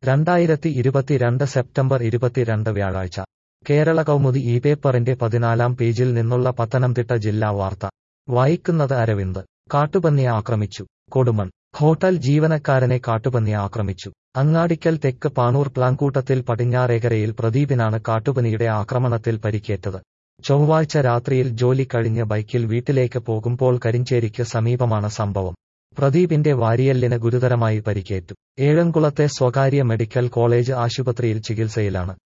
രണ്ടായിരത്തി ഇരുപത്തിരണ്ട് സെപ്റ്റംബർ ഇരുപത്തിരണ്ട് വ്യാഴാഴ്ച കേരള കൗമുദി ഈ പേപ്പറിന്റെ പതിനാലാം പേജിൽ നിന്നുള്ള പത്തനംതിട്ട ജില്ലാ വാർത്ത വായിക്കുന്നത് അരവിന്ദ് കാട്ടുപന്നിയെ ആക്രമിച്ചു കൊടുമൺ ഹോട്ടൽ ജീവനക്കാരനെ കാട്ടുപന്നി ആക്രമിച്ചു അങ്ങാടിക്കൽ തെക്ക് പാണൂർ പ്ലാങ്കൂട്ടത്തിൽ പടിഞ്ഞാറേക്കരയിൽ പ്രദീപിനാണ് കാട്ടുപനിയുടെ ആക്രമണത്തിൽ പരിക്കേറ്റത് ചൊവ്വാഴ്ച രാത്രിയിൽ ജോലി കഴിഞ്ഞ് ബൈക്കിൽ വീട്ടിലേക്ക് പോകുമ്പോൾ കരിഞ്ചേരിക്ക് സമീപമാണ് സംഭവം പ്രദീപിന്റെ വാരിയല്ലിന് ഗുരുതരമായി പരിക്കേറ്റു ഏഴംകുളത്തെ സ്വകാര്യ മെഡിക്കൽ കോളേജ് ആശുപത്രിയിൽ ചികിത്സയിലാണ്